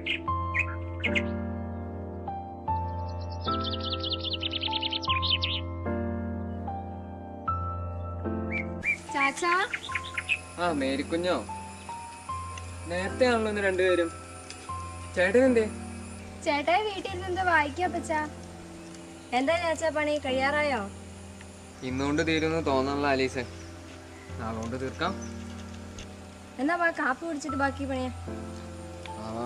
ചാച്ചാ ആ മേരിക്കുഞ്ഞോ നേരത്തെ ആണല്ലോ ഇന്ന് രണ്ടുപേരും ചേട്ടൻ എന്തേ ചേട്ടായി വീട്ടിൽ ഇരുന്ന് എന്താ വായിക്കാ പച്ചാ എന്താ ചാച്ചാ പണി കഴിയാറായോ ഇന്നുകൊണ്ട് തീരുമെന്ന് തോന്നാനുള്ള ആലീസെ നാളെ കൊണ്ട് തീർക്കാം എന്നാ വാ കാപ്പി കുടിച്ചിട്ട് ബാക്കി പണിയാ ആ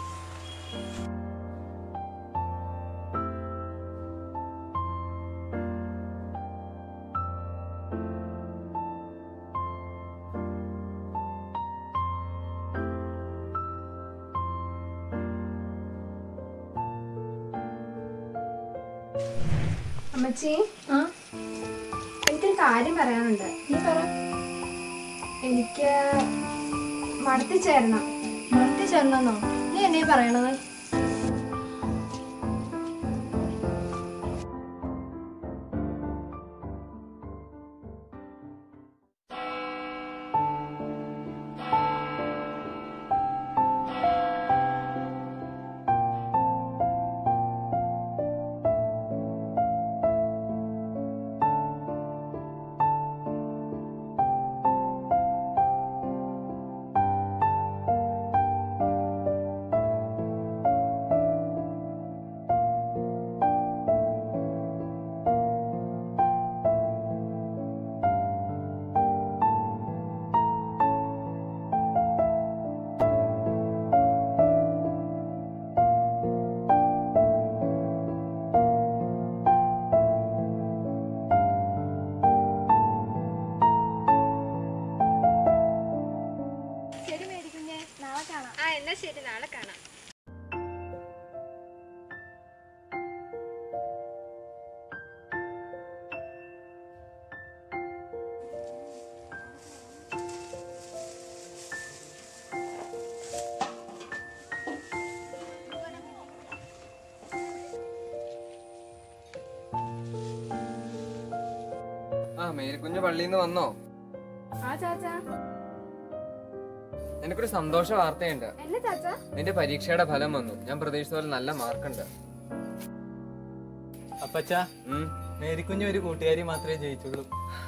അമ്മച്ചി ആ എനിക്കൊരു കാര്യം പറയാനുണ്ട് നീ പറ എനിക്ക് മടത്തി ചേരണം മണത്തി ചേർന്നോ നീ എന്നെ പറയണത് ശരി മേടിക്കുഞ്ഞെ നാളെ കാണാം ആ എന്നാ ശരി നാളെ കാണാം ആ മേരിക്കുഞ്ഞ് പള്ളിയിൽ നിന്ന് വന്നോ ആ ചാച്ചാ എനിക്കൊരു സന്തോഷ വാർത്തയുണ്ട് എന്നെ ചാച്ചാ നിന്റെ പരീക്ഷയുടെ ഫലം വന്നു ഞാൻ പ്രതീക്ഷിച്ച പോലെ നല്ല മാർക്കുണ്ട് അപ്പച്ച ഉം. മേരിക്കുഞ്ഞ് ഒരു കൂട്ടുകാരി മാത്രമേ ജയിച്ചുള്ളൂ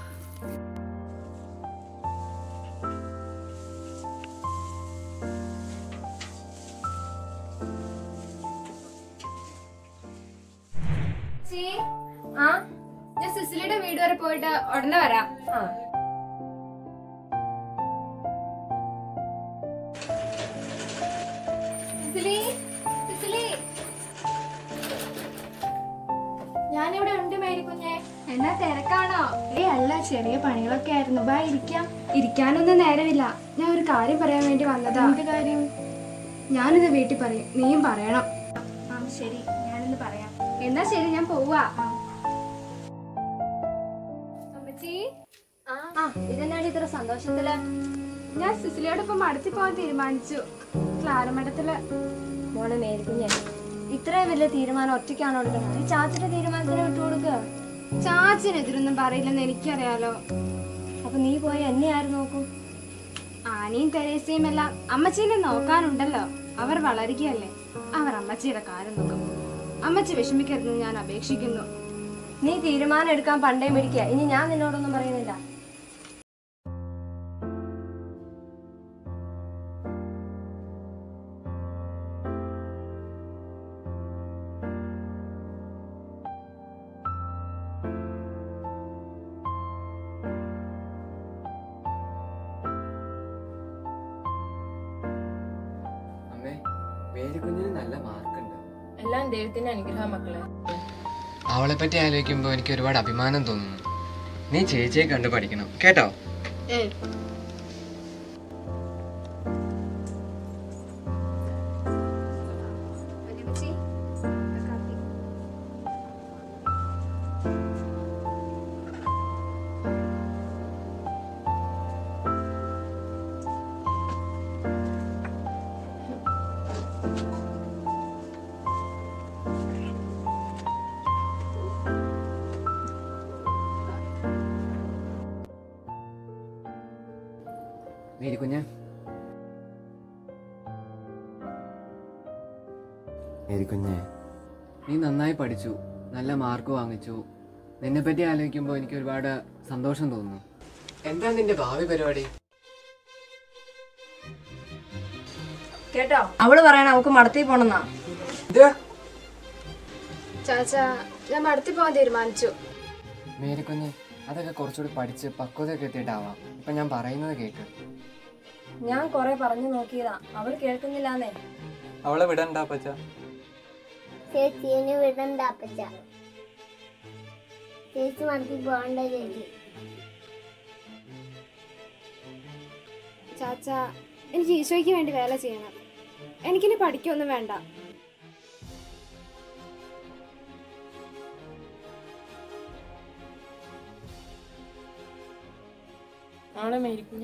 ചീ ആ ഞാൻ സിസിലിയുടെ വീട് വരെ പോയിട്ട് ഉടനെ വരാം ആ സിസിലി സിസിലി ഞാനിവിടെ ഉണ്ട് മേരിക്കുഞ്ഞെ എന്നാ തിരക്കാണോ ഏ അല്ല ചെറിയ പണികളൊക്കെ ആയിരുന്നു ബാ ഇരിക്കാം ഇരിക്കാനൊന്നും നേരമില്ല ഞാൻ ഒരു കാര്യം പറയാൻ വേണ്ടി വന്നതാ എന്ത് കാര്യം ഞാനിത് വീട്ടിൽ പറയും നീയും പറയണം ആ ശരി ഞാനിന്ന് പറയാം എന്നാ ശരി ഞാൻ പോവാ അമ്മച്ചി ആ ഇതെന്നാടി ഇത്ര സന്തോഷത്തില് ഞാൻ സിസിലിയോടൊപ്പം മടത്തി പോകാൻ തീരുമാനിച്ചു ക്ലാരമഠത്തില് മോളെ മേരിക്കുഞ്ഞെ ഇത്രയും വലിയ തീരുമാനം ഒറ്റയ്ക്കാണോ എടുക്കുന്നത് ഈ ചാച്ചിന്റെ തീരുമാനത്തിന് വിട്ടുകൊടുക്കുക ചാച്ചിനെതിരൊന്നും പറയില്ലെന്ന് എനിക്കറിയാലോ അപ്പൊ നീ പോയി എന്നെ ആര് നോക്കും ആനയും തെരേസയും എല്ലാം അമ്മച്ചീനെ നോക്കാനുണ്ടല്ലോ അവർ വളരുകയല്ലേ അവർ അമ്മച്ചിയുടെ കാര്യം നോക്കും അമ്മച്ചി വിഷമിക്കരുതെന്ന് ഞാൻ അപേക്ഷിക്കുന്നു നീ തീരുമാനം എടുക്കാൻ പണ്ടേ പിടിക്കുക ഇനി ഞാൻ നിന്നോടൊന്നും പറയുന്നില്ല അമ്മേ മേരിക്കുഞ്ഞിന് നല്ല മാർക്കുണ്ട് എല്ലാം ദൈവത്തിന്റെ അനുഗ്രഹം മക്കളെ അവളെ പറ്റി ആലോചിക്കുമ്പോൾ എനിക്ക് ഒരുപാട് അഭിമാനം തോന്നുന്നു നീ ചേച്ചിയെ കണ്ട് പഠിക്കണം കേട്ടോ ഏയ് മേരിക്കുഞ്ഞ് മേരിക്കുഞ്ഞെ നീ നന്നായി പഠിച്ചു നല്ല മാർക്ക് വാങ്ങിച്ചു നിന്നെ പറ്റി ആലോചിക്കുമ്പോൾ എനിക്ക് ഒരുപാട് സന്തോഷം തോന്നുന്നു എന്താ നിന്റെ ഭാവി പരിപാടി കേട്ടോ അവള് പറയണ അവക്ക് മടത്തി പോണെന്നാ ഇത് ചാച്ച ഞാൻ മടത്തി പോകാൻ തീരുമാനിച്ചു മേരിക്കുഞ്ഞെ അതൊക്കെ കുറച്ചുകൂടി പഠിച്ച് പക്വതയൊക്കെ എത്തിയിട്ടാവാം ഇപ്പൊ ഞാൻ പറയുന്നത് കേക്ക് ഞാൻ കൊറേ പറഞ്ഞു നോക്കിയതാ അവൾ കേൾക്കുന്നില്ലാന്നേ അവളെ വിടണ്ട അപ്പച്ച ചേച്ചീനെ വിടണ്ട അപ്പച്ച ചേച്ചി മടക്കി പോകണ്ട ചേച്ചി ചാച്ച എനിക്ക് ഈശോയ്ക്ക് വേണ്ടി വേല ചെയ്യണം എനിക്കിനി പഠിക്കൊന്നും വേണ്ട ആണോ മേരിക്കുഞ്ഞ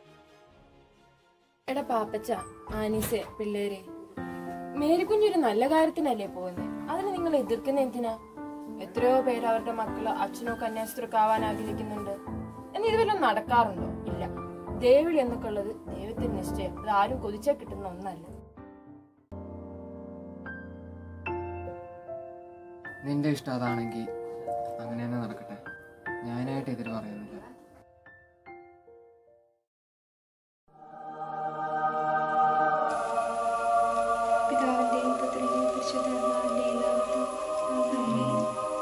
എടാ പാപ്പച്ച ആനീസെ പിള്ളേരെ മേരിക്കുഞ്ഞൊരു നല്ല കാര്യത്തിനല്ലേ പോകുന്നത് അതിന് നിങ്ങൾ എതിർക്കുന്ന എന്തിനാ എത്രയോ പേര് അവരുടെ മക്കള് അച്ഛനോ കന്യാസ്ത്രമൊക്കെ ആവാൻ ആഗ്രഹിക്കുന്നുണ്ട് എന്നാൽ ഇതുവല്ലം നടക്കാറുണ്ടോ ഇല്ല ദേവിളി എന്നൊക്കെ ഉള്ളത് ദൈവത്തിന് നിശ്ചയം അത് ആരും കൊതിച്ചാൽ കിട്ടുന്ന ഒന്നല്ല നിന്റെ ഇഷ്ടം അതാണെങ്കിൽ അങ്ങനെ തന്നെ നടക്കട്ടെ ഞാനായിട്ട് എതിര് പറയുന്നില്ല പിതാവിന്റെയും പുത്രന്റെയും പരിശുദ്ധാത്മാവിന്റെയും നാമത്തിൽ ആമേൻ.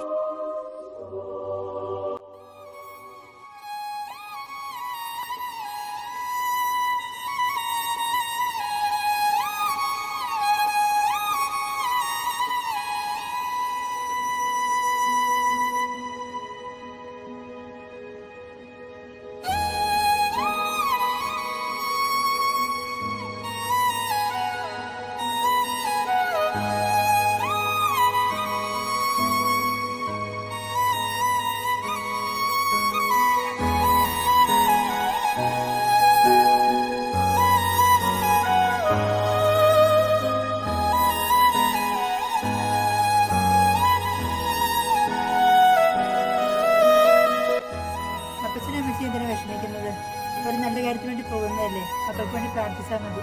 അപ്പച്ചനെ അമ്മച്ചി എന്തിനാ വിഷമിക്കുന്നത് ഒരു നല്ല കാര്യത്തിന് വേണ്ടി പോകുന്നതല്ലേ മക്കൾക്ക് വേണ്ടി പ്രാർത്ഥിച്ചാൽ മതി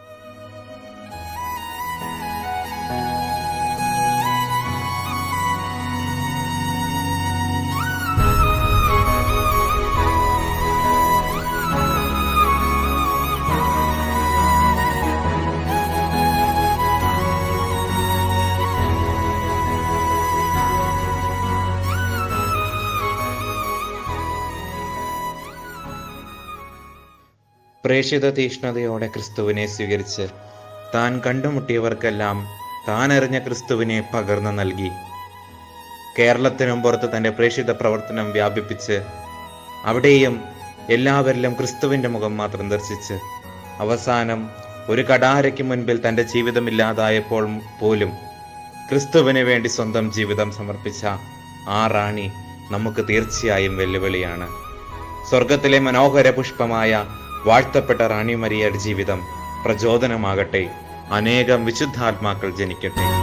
പ്രേക്ഷിത തീഷ്ണതയോടെ ക്രിസ്തുവിനെ സ്വീകരിച്ച് താൻ കണ്ടുമുട്ടിയവർക്കെല്ലാം താൻ അറിഞ്ഞ ക്രിസ്തുവിനെ പകർന്നു നൽകി കേരളത്തിനും പുറത്ത് തൻ്റെ പ്രേക്ഷിത പ്രവർത്തനം വ്യാപിപ്പിച്ച് അവിടെയും എല്ലാവരിലും ക്രിസ്തുവിൻ്റെ മുഖം മാത്രം ദർശിച്ച് അവസാനം ഒരു കടാരയ്ക്ക് മുൻപിൽ തൻ്റെ ജീവിതമില്ലാതായപ്പോൾ പോലും ക്രിസ്തുവിന് വേണ്ടി സ്വന്തം ജീവിതം സമർപ്പിച്ച ആ റാണി നമുക്ക് തീർച്ചയായും വെല്ലുവിളിയാണ് സ്വർഗത്തിലെ മനോഹര പുഷ്പമായ വാഴ്ത്തപ്പെട്ട റാണി മരിയയുടെ ജീവിതം പ്രചോദനമാകട്ടെ അനേകം വിശുദ്ധാത്മാക്കൾ ജനിക്കട്ടെ